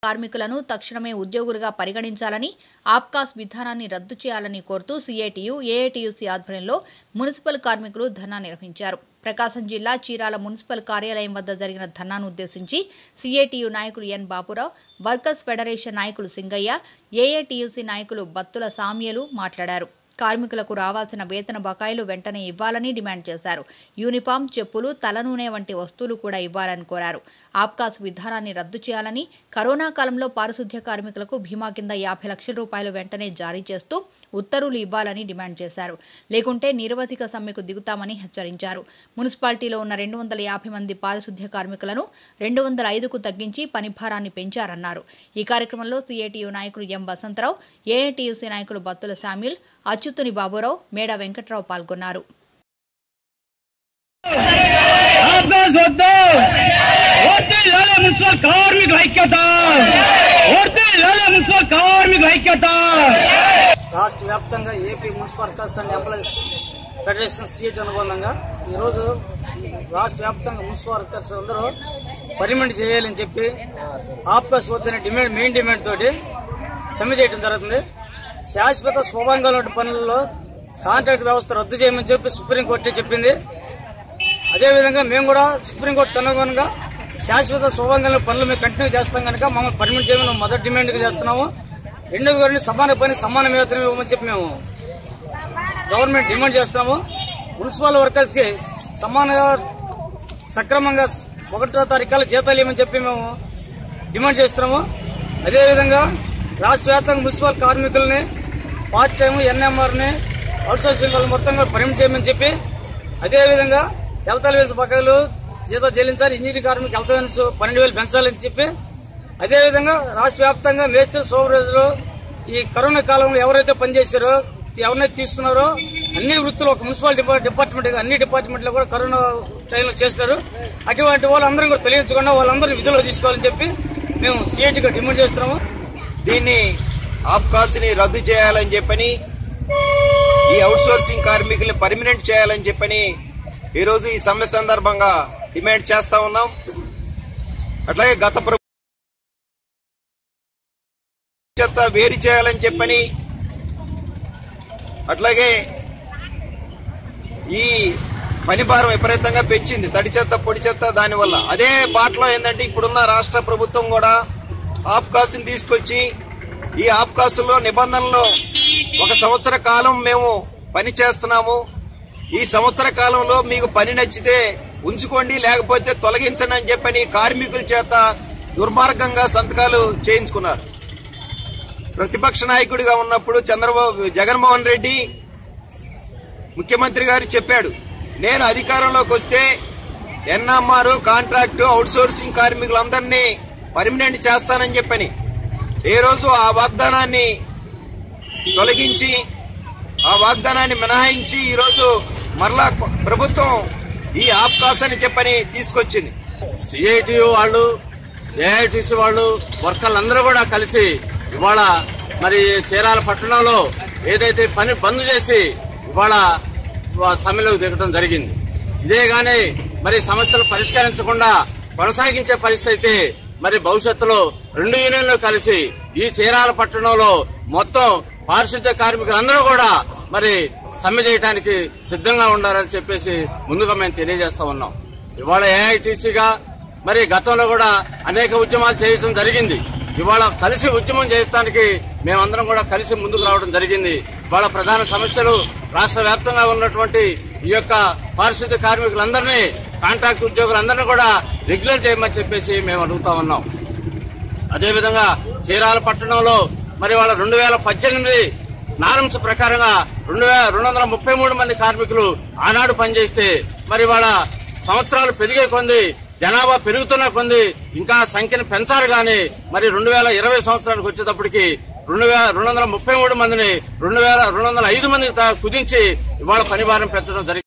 కార్మికులను తక్షణమే ఉద్యోగులుగా పరిగణించాలని ఆప్కాస్ విధానాన్ని రద్దు చేయాలని కోరుతూ సిఐటియు ఏఐటియుసి ఆధ్వర్యంలో మున్సిపల్ కార్మికులు ధర్నా నిర్వహించారు ప్రకాశం జిల్లా చీరాల మున్సిపల్ కార్యాలయం వద్ద జరిగిన ధర్నాను ఉద్దేశించి సిఐటియు నాయకులు ఎన్ బాపురావు వర్కర్స్ ఫెడరేషన్ నాయకులు సింగయ్య ఏఐటియుసి నాయకులు బత్తుల సామ్యలు మాట్లాడారు కార్మికులకు రావాల్సిన వేతన బకాయిలు వెంటనే ఇవ్వాలని డిమాండ్ చేశారు యూనిఫామ్ చెప్పులు తలనూనె వంటి వస్తువులు కూడా ఇవ్వాలని కోరారు ఆప్కాస్ విధానాన్ని రద్దు చేయాలని కరోనా కాలంలో పారిశుద్ధ్య కార్మికులకు బీమా కింద యాభై లక్షల రూపాయలు వెంటనే జారీ చేస్తూ ఉత్తర్వులు ఇవ్వాలని డిమాండ్ చేశారు లేకుంటే నిరవధిక సమ్మెకు దిగుతామని హెచ్చరించారు మున్సిపాలిటీలో ఉన్న రెండు వందల యాభై మంది పారిశుద్ధ్య కార్మికులను రెండు వందల ఐదుకు తగ్గించి పని భారాన్ని పెంచారన్నారు ఈ కార్యక్రమంలో సిఐటియు నాయకులు ఎం వసంతరావు ఏఐటియుసి నాయకులు బత్తుల శామ్యుల్ అచ్యుతుని బాబురావు మేడ వెంకట్రావు పాల్గొన్నారు ఆప్కాస్ వద్దు ఓర్తే లాలే మున్సిపల్ కార్మికుల ఐక్యత ఓర్తే లాలే మున్సిపల్ కార్మికుల ఐక్యత రాష్ట్ర వ్యాప్తంగా AP municipal workers and employees federation సీట్ అనుబంధంగా ఈరోజు రాష్ట్ర వ్యాప్తంగా మున్సిపల్ వర్కర్స్ అందరూ పర్మినెంట్ చేయాలని చెప్పి ఆప్కాస్ వద్దనే డిమాండ్ మెయిన్ డిమాండ్ తోటి సమ్మె చేయడం జరుగుతుంది శాశ్వత స్వభావంగా ఉన్న పనుల్లో కాంట్రాక్ట్ వ్యవస్థ రద్దు చేయమని చెప్పి సుప్రీంకోర్టు చెప్పింది అదేవిధంగా మేము కూడా సుప్రీంకోర్టు అనుగుణంగా శాశ్వత స్వభావంగా పనులు మేము కంటిన్యూ చేస్తాం కనుక మమ్మల్ని పర్మిట్ చేయమని మొదటి డిమాండ్గా చేస్తున్నాము రెండోది కూడా సమాన పని సమాన వేతనం ఇవ్వమని చెప్పి మేము గవర్నమెంట్ డిమాండ్ చేస్తున్నాము మున్సిపల్ వర్కర్స్ కి సమానంగా సక్రమంగా ఒకటో తారీఖు జీతాలు ఇవ్వమని చెప్పి మేము డిమాండ్ చేస్తున్నాము అదేవిధంగా రాష్ట్ర వ్యాప్తంగా మున్సిపల్ కార్మికుల్ని పార్ట్ టైం ఎన్ఎంఆర్ని అవుట్సోర్సింగ్ వాళ్ళు మొత్తంగా పరిమితి చేయమని చెప్పి అదేవిధంగా హెల్త్ అలవెన్స్ బకాయిలు జీతం చెల్లించాలి ఇంజనీరింగ్ కార్మిక హెల్త్ అలవెన్స్ పన్నెండు వేలు పెంచాలని చెప్పి అదేవిధంగా రాష్ట్ర వ్యాప్తంగా మేస్త్రి సూపర్వైజర్లు ఈ కరోనా కాలంలో ఎవరైతే పనిచేశారో ఎవరినైతే తీస్తున్నారో అన్ని వృత్తులు ఒక మున్సిపల్ డిపా- డిపార్ట్మెంట్ గా అన్ని డిపార్ట్మెంట్లో కూడా కరోనా టైంలో చేస్తారు అటువంటి వాళ్ళందరం కూడా తెలియచకుండా వాళ్ళందరినీ విధుల్లో తీసుకోవాలని చెప్పి మేము సిఐటిగా డిమాండ్ చేస్తున్నాము దీన్ని ఆప్కాస్ని రద్దు చేయాలని చెప్పని ఈ అవుట్సోర్సింగ్ కార్మికుల్ని పర్మినెంట్ చేయాలని చెప్పని ఈరోజు ఈ సమ్మె సందర్భంగా డిమాండ్ చేస్తా ఉన్నాం అట్లాగే గత ప్రభుత్వం చెత్త వేరు చేయాలని చెప్పని అట్లాగే ఈ పని భారం విపరీతంగా పెంచింది తడి చెత్త పొడి చెత్త దానివల్ల అదే బాటలో ఏంటంటే ఇప్పుడున్న రాష్ట్ర ప్రభుత్వం కూడా ఆప్కాస్ని తీసుకొచ్చి ఈ ఆప్కాసుల్లో నిబంధనలు ఒక సంవత్సర కాలం మేము పని చేస్తున్నాము ఈ సంవత్సర కాలంలో మీకు పని నచ్చితే ఉంచుకోండి లేకపోతే తొలగించండి అని చెప్పని కార్మికుల చేత దుర్మార్గంగా సంతకాలు చేయించుకున్నారు ప్రతిపక్ష నాయకుడిగా ఉన్నప్పుడు చంద్రబాబు జగన్మోహన్ రెడ్డి ముఖ్యమంత్రి గారు చెప్పాడు నేను అధికారంలోకి వస్తే ఎన్ఎంఆర్ కాంట్రాక్టు అవుట్సోర్సింగ్ కార్మికులందరినీ పర్మినెంట్ చేస్తానని చెప్పని ఏ రోజు ఆ వాగ్దానాన్ని తొలగించి ఆ వాగ్దానాన్ని మినహాయించి ఈరోజు మరలా ప్రభుత్వం ఈ ఆప్కాస్ అని చెప్పని తీసుకొచ్చింది సిఐటియు వాళ్ళు ఏఐటిసి వాళ్ళు వర్కర్లందరూ కూడా కలిసి ఇవాళ మరి చీరాల పట్టణంలో ఏదైతే పని బంద్ చేసి ఇవాళ వా- సమ్మెలోకి దిగడం జరిగింది ఇదే గాని మరి సమస్యలు పరిష్కరించకుండా కొనసాగించే పరిస్థితి అయితే మరి భవిష్యత్తులో రెండు యూనియన్లు కలిసి ఈ చీరాల పట్టణంలో మొత్తం పారిశుద్ధ్య కార్మికులందరూ కూడా మరి సమ్మె చేయడానికి సిద్ధంగా ఉండాలని చెప్పేసి ముందుగా మేము తెలియజేస్తా ఉన్నాం ఇవాళ ఏఐటీసీగా మరి గతంలో కూడా అనేక ఉద్యమాలు చేయడం జరిగింది ఇవాళ కలిసి ఉద్యమం చేయడానికి మేమందరం కూడా కలిసి ముందుకు రావడం జరిగింది ఇవాళ ప్రధాన సమస్యలు రాష్ట్ర వ్యాప్తంగా ఉన్నటువంటి ఈ యొక్క పారిశుద్ధ్య కార్మికులందరినీ కాంట్రాక్ట్ ఉద్యోగులందరినీ కూడా రెగ్యులర్ చేయమని చెప్పేసి మేము అడుగుతా ఉన్నాం అదేవిధంగా చీరాల పట్టణంలో మరి వాళ్ళ రెండు వేల పద్దెనిమిది నారమ్స్ ప్రకారంగా రెండు వేల రెండు వందల ముప్పై మూడు మంది కార్మికులు ఆనాడు పనిచేస్తే మరి వాళ్ళ సంవత్సరాలు పెరిగే కొంది జనాభా పెరుగుతున్న కొంది ఇంకా సంఖ్యను పెంచాలి గాని మరి రెండు వేల ఇరవై సంవత్సరానికి వచ్చేటప్పటికి రెండు వేల రెండు వందల ముప్పై మూడు మందిని రెండు వేల రెండు వందల ఐదు మందికి తా- కుదించి ఇవాళ పని భారం పెంచడం జరిగింది